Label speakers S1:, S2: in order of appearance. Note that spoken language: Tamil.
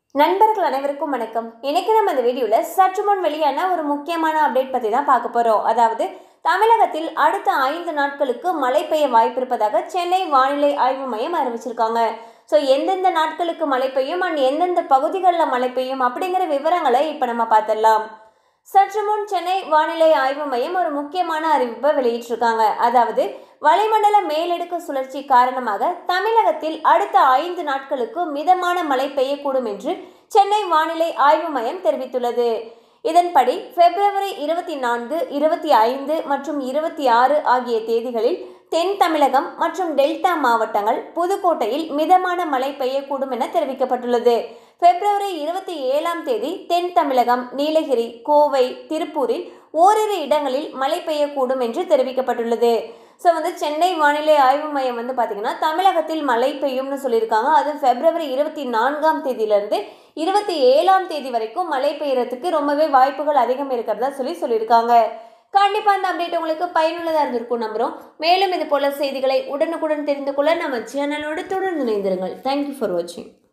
S1: நண்பர்கள் அனைவருக்கும் வணக்கம் இன்னைக்கு நம்ம இந்த வீடியோவில் சற்று முன் வெளியான ஒரு முக்கியமான அப்டேட் பற்றி தான் பார்க்க போகிறோம் அதாவது தமிழகத்தில் அடுத்த ஐந்து நாட்களுக்கு மழை பெய்ய வாய்ப்பிருப்பதாக சென்னை வானிலை ஆய்வு மையம் அறிவிச்சிருக்காங்க ஸோ எந்தெந்த நாட்களுக்கு மழை பெய்யும் அண்ட் எந்தெந்த பகுதிகளில் மழை பெய்யும் அப்படிங்கிற விவரங்களை இப்போ நம்ம பார்த்துடலாம் சற்று முன் சென்னை வானிலை ஆய்வு மையம் ஒரு முக்கியமான அறிவிப்பை வெளியிட்டிருக்காங்க அதாவது வளிமண்டல மேலடுக்கு சுழற்சி காரணமாக தமிழகத்தில் அடுத்த ஐந்து நாட்களுக்கு மிதமான மழை பெய்யக்கூடும் என்று சென்னை வானிலை ஆய்வு மையம் தெரிவித்துள்ளது இதன்படி பிப்ரவரி இருபத்தி நான்கு இருபத்தி ஐந்து மற்றும் இருபத்தி ஆறு ஆகிய தேதிகளில் தென் தமிழகம் மற்றும் டெல்டா மாவட்டங்கள் புதுக்கோட்டையில் மிதமான மழை பெய்யக்கூடும் என தெரிவிக்கப்பட்டுள்ளது பிப்ரவரி இருபத்தி ஏழாம் தேதி தென் தமிழகம் நீலகிரி கோவை திருப்பூரில் ஓரிரு இடங்களில் மழை பெய்யக்கூடும் என்று தெரிவிக்கப்பட்டுள்ளது ஸோ வந்து சென்னை வானிலை ஆய்வு மையம் வந்து பார்த்திங்கன்னா தமிழகத்தில் மழை பெய்யும்னு சொல்லியிருக்காங்க அது பிப்ரவரி இருபத்தி நான்காம் தேதியிலிருந்து இருபத்தி ஏழாம் தேதி வரைக்கும் மழை பெய்யறதுக்கு ரொம்பவே வாய்ப்புகள் அதிகம் இருக்கிறதா சொல்லி சொல்லியிருக்காங்க கண்டிப்பாக அந்த அப்டேட் உங்களுக்கு பயனுள்ளதாக இருந்திருக்கும் நம்புகிறோம் மேலும் இது போல செய்திகளை உடனுக்குடன் தெரிந்து கொள்ள நம்ம சேனலோடு தொடர்ந்து இணைந்திருங்கள் தேங்க்யூ ஃபார் வாட்சிங்